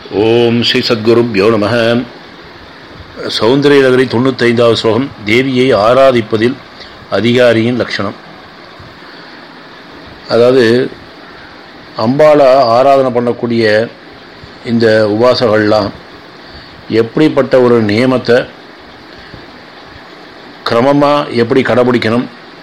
ஓம் ஸ்ரீ சத்குருப்யோ நம சௌந்தரிய நகரி தொண்ணூத்தைந்தாவது ஸ்லோகம் தேவியை ஆராதிப்பதில் அதிகாரியின் லட்சணம் அதாவது அம்பாளை ஆராதனை பண்ணக்கூடிய இந்த உபாசகள்லாம் எப்படிப்பட்ட ஒரு நியமத்தை கிரமமாக எப்படி கடைபிடிக்கணும்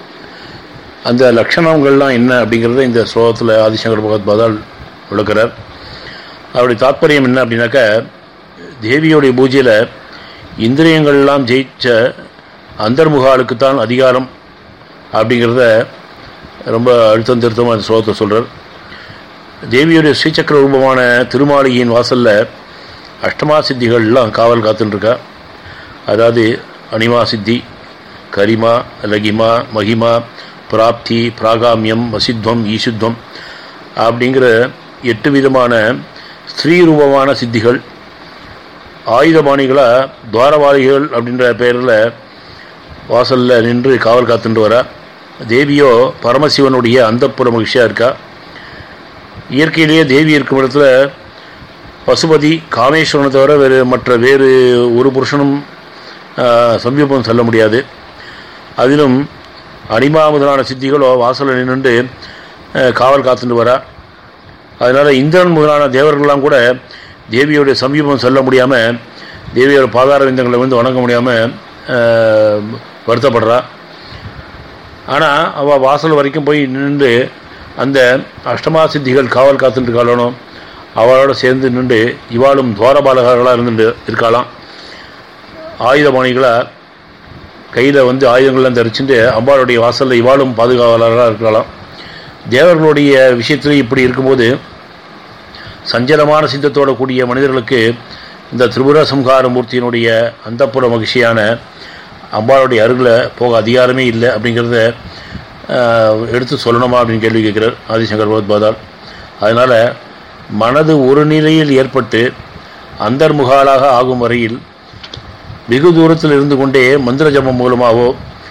அந்த லட்சணங்கள்லாம் என்ன அப்படிங்கிறத இந்த ஸ்லோகத்தில் ஆதிசங்கர் பகவத்பாதால் விளக்குறார் அவருடைய தாற்பயம் என்ன அப்படின்னாக்க தேவியோடைய பூஜையில் இந்திரியங்கள்லாம் ஜெயிச்ச அந்தர்முகாலுக்குத்தான் அதிகாரம் அப்படிங்கிறத ரொம்ப அழுத்தம் திருத்தமாக அந்த ஸ்லோகத்தை சொல்கிறார் தேவியுடைய ஸ்ரீசக்கர ரூபமான திருமாளிகையின் வாசலில் அஷ்டமா சித்திகள்லாம் காவல் காத்துட்டுருக்கா அதாவது அனிமா சித்தி கரிமா லகிமா மகிமா பிராப்தி பிராகாமியம் வசித்வம் ஈசுத்வம் அப்படிங்கிற எட்டு விதமான ஸ்ரீ ரூபமான சித்திகள் ஆயுதபாணிகளாக துவாரவாதிகள் அப்படின்ற பெயரில் வாசலில் நின்று காவல் காத்துட்டு வர தேவியோ பரமசிவனுடைய அந்தப்புற மகிழ்ச்சியாக இருக்கா இயற்கையிலேயே தேவி இருக்கும் இடத்துல பசுபதி காமேஸ்வரனை தவிர வேறு மற்ற வேறு ஒரு புருஷனும் சமீபம் செல்ல முடியாது அதிலும் அனிமா முதலான சித்திகளோ வாசலில் நின்று காவல் காத்துட்டு வரா அதனால் இந்திரன் முதலான தேவர்கள்லாம் கூட தேவியோடைய சமீபம் செல்ல முடியாமல் தேவியோட பாதார விந்தங்களை வந்து வணங்க முடியாமல் வருத்தப்படுறா ஆனால் அவள் வாசல் வரைக்கும் போய் நின்று அந்த அஷ்டமா சித்திகள் காவல் காத்துட்டு இருக்காளோ அவளோட சேர்ந்து நின்று இவாளும் துவாரபாலகர்களாக இருந்துட்டு இருக்காளாம் ஆயுதபாணிகளாக கையில் வந்து ஆயுதங்கள்லாம் தரிச்சுட்டு அம்பாளுடைய வாசலில் இவாளும் பாதுகாவலராக இருக்கலாம் தேவர்களுடைய விஷயத்தில் இப்படி இருக்கும்போது சஞ்சலமான சித்தத்தோட கூடிய மனிதர்களுக்கு இந்த திரிபுர சம்ஹார மூர்த்தியினுடைய அந்தப்புற மகிழ்ச்சியான அம்பாளுடைய அருகில் போக அதிகாரமே இல்லை அப்படிங்கிறத எடுத்து சொல்லணுமா அப்படின்னு கேள்வி கேட்குறார் ஆதிசங்கர் பகவத்பாதால் அதனால் மனது ஒரு நிலையில் ஏற்பட்டு அந்தர்முகாலாக ஆகும் வரையில் வெகு தூரத்தில் இருந்து கொண்டே மந்திர ஜபம் மூலமாகவோ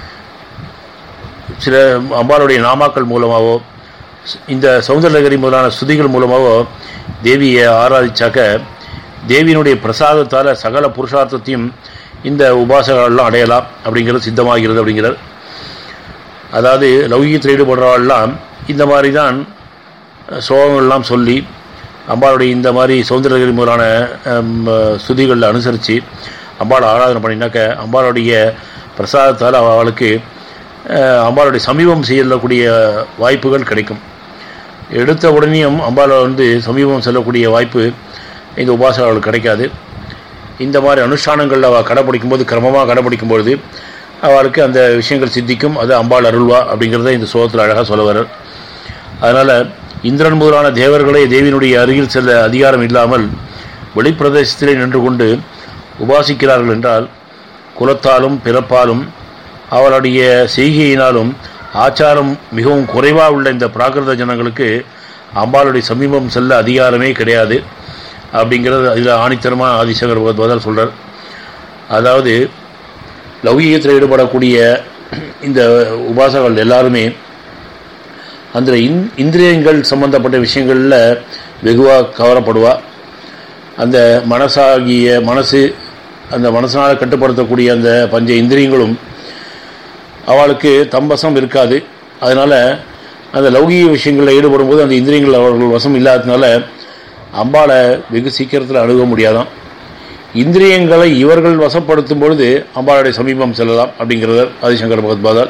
சில அம்பாளுடைய நாமாக்கள் மூலமாகவோ இந்த சௌந்தரநகரி முதலான ஸ்துதிகள் மூலமாகவோ தேவியை ஆராதிச்சாக்க தேவியினுடைய பிரசாதத்தால் சகல புருஷார்த்தத்தையும் இந்த உபாசகர்கள்லாம் அடையலாம் அப்படிங்கிறது சித்தமாகிறது அப்படிங்கிறார் அதாவது லௌகியத்தில் ஈடுபடுறவாள்லாம் இந்த மாதிரி தான் சோகங்கள்லாம் சொல்லி அம்பாளுடைய இந்த மாதிரி சௌந்தரகிரி முதலான ஸ்துதிகளில் அனுசரித்து அம்பாளை ஆராதனை பண்ணினாக்க அம்பாளுடைய பிரசாதத்தால் அவளுக்கு அம்பாளுடைய சமீபம் செய்யக்கூடிய வாய்ப்புகள் கிடைக்கும் எடுத்த உடனேயும் அம்பாளை வந்து சமீபம் செல்லக்கூடிய வாய்ப்பு இந்த உபாசகர்களுக்கு கிடைக்காது இந்த மாதிரி அனுஷ்டானங்களில் அவள் கடைப்பிடிக்கும் போது கிரமமாக கடைப்பிடிக்கும் பொழுது அவளுக்கு அந்த விஷயங்கள் சித்திக்கும் அது அம்பாள் அருள்வா அப்படிங்கிறத இந்த சோகத்தில் அழகாக சொல்ல வர்றார் அதனால் இந்திரன் முதலான தேவர்களை தேவியினுடைய அருகில் செல்ல அதிகாரம் இல்லாமல் வெளிப்பிரதேசத்திலே நின்று கொண்டு உபாசிக்கிறார்கள் என்றால் குலத்தாலும் பிறப்பாலும் அவளுடைய செய்கையினாலும் ஆச்சாரம் மிகவும் குறைவாக உள்ள இந்த பிராகிருத ஜனங்களுக்கு அம்பாளுடைய சமீபம் செல்ல அதிகாரமே கிடையாது அப்படிங்கிறது இதில் ஆணித்தரமாக ஆதிசங்கர் பகவத்பாதால் சொல்கிறார் அதாவது லௌகீகத்தில் ஈடுபடக்கூடிய இந்த உபாசகர்கள் எல்லாருமே அந்த இந் இந்திரியங்கள் சம்பந்தப்பட்ட விஷயங்களில் வெகுவாக கவரப்படுவா அந்த மனசாகிய மனசு அந்த மனசனால் கட்டுப்படுத்தக்கூடிய அந்த பஞ்ச இந்திரியங்களும் அவளுக்கு தம்பசம் இருக்காது அதனால் அந்த லௌகீக விஷயங்களில் ஈடுபடும் போது அந்த இந்திரியங்கள் அவர்கள் வசம் இல்லாததுனால அம்பாளை வெகு சீக்கிரத்தில் அணுக முடியாதான் இந்திரியங்களை இவர்கள் வசப்படுத்தும் பொழுது அம்பாளுடைய சமீபம் செல்லலாம் அப்படிங்கிறத ஆதிசங்கர் பகவத்பாதால்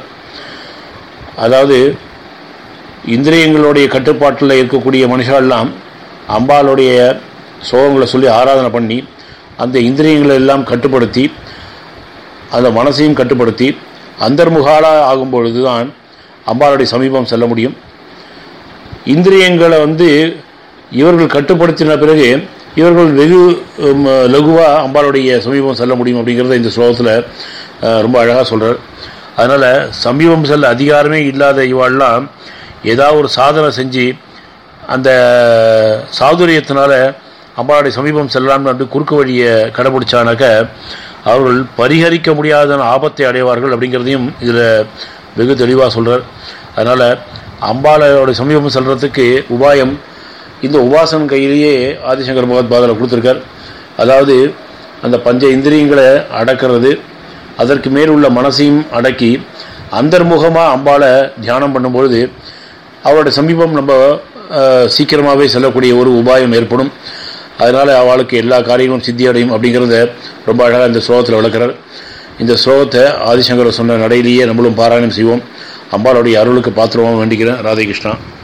அதாவது இந்திரியங்களுடைய கட்டுப்பாட்டில் இருக்கக்கூடிய மனுஷாலாம் அம்பாளுடைய சோகங்களை சொல்லி ஆராதனை பண்ணி அந்த இந்திரியங்களை எல்லாம் கட்டுப்படுத்தி அந்த மனசையும் கட்டுப்படுத்தி அந்தர்முகாலாக ஆகும் பொழுது தான் அம்பாளுடைய சமீபம் செல்ல முடியும் இந்திரியங்களை வந்து இவர்கள் கட்டுப்படுத்தின பிறகு இவர்கள் வெகு லகுவாக அம்பாளுடைய சமீபம் செல்ல முடியும் அப்படிங்கிறத இந்த ஸ்லோகத்தில் ரொம்ப அழகாக சொல்கிறார் அதனால் சமீபம் செல்ல அதிகாரமே இல்லாத இவாள்லாம் ஏதாவது ஒரு சாதனை செஞ்சு அந்த சாதுரியத்தினால அம்பாளுடைய சமீபம் செல்லலாம்னு வந்து குறுக்கு வழியை கடைபிடிச்சானாக்க அவர்கள் பரிகரிக்க முடியாத ஆபத்தை அடைவார்கள் அப்படிங்கிறதையும் இதில் வெகு தெளிவாக சொல்கிறார் அதனால் அம்பாளையோட சமீபம் செல்றதுக்கு உபாயம் இந்த உபாசனம் கையிலேயே ஆதிசங்கர் பகவத்பாதில் கொடுத்துருக்கார் அதாவது அந்த பஞ்ச இந்திரியங்களை அடக்கிறது அதற்கு மேல் உள்ள மனசையும் அடக்கி அந்தர்முகமாக அம்பாளை தியானம் பண்ணும்பொழுது அவளோட சமீபம் நம்ம சீக்கிரமாகவே செல்லக்கூடிய ஒரு உபாயம் ஏற்படும் அதனால் அவளுக்கு எல்லா காரியங்களும் சித்தி அடையும் அப்படிங்கிறத ரொம்ப அழகாக இந்த ஸ்லோகத்தில் விளக்குறார் இந்த ஸ்லோகத்தை ஆதிசங்கர் சொன்ன நடையிலேயே நம்மளும் பாராயணம் செய்வோம் அம்பாளுடைய அருளுக்கு பாத்திரமாக வேண்டிக்கிறேன் ராதே கிருஷ்ணா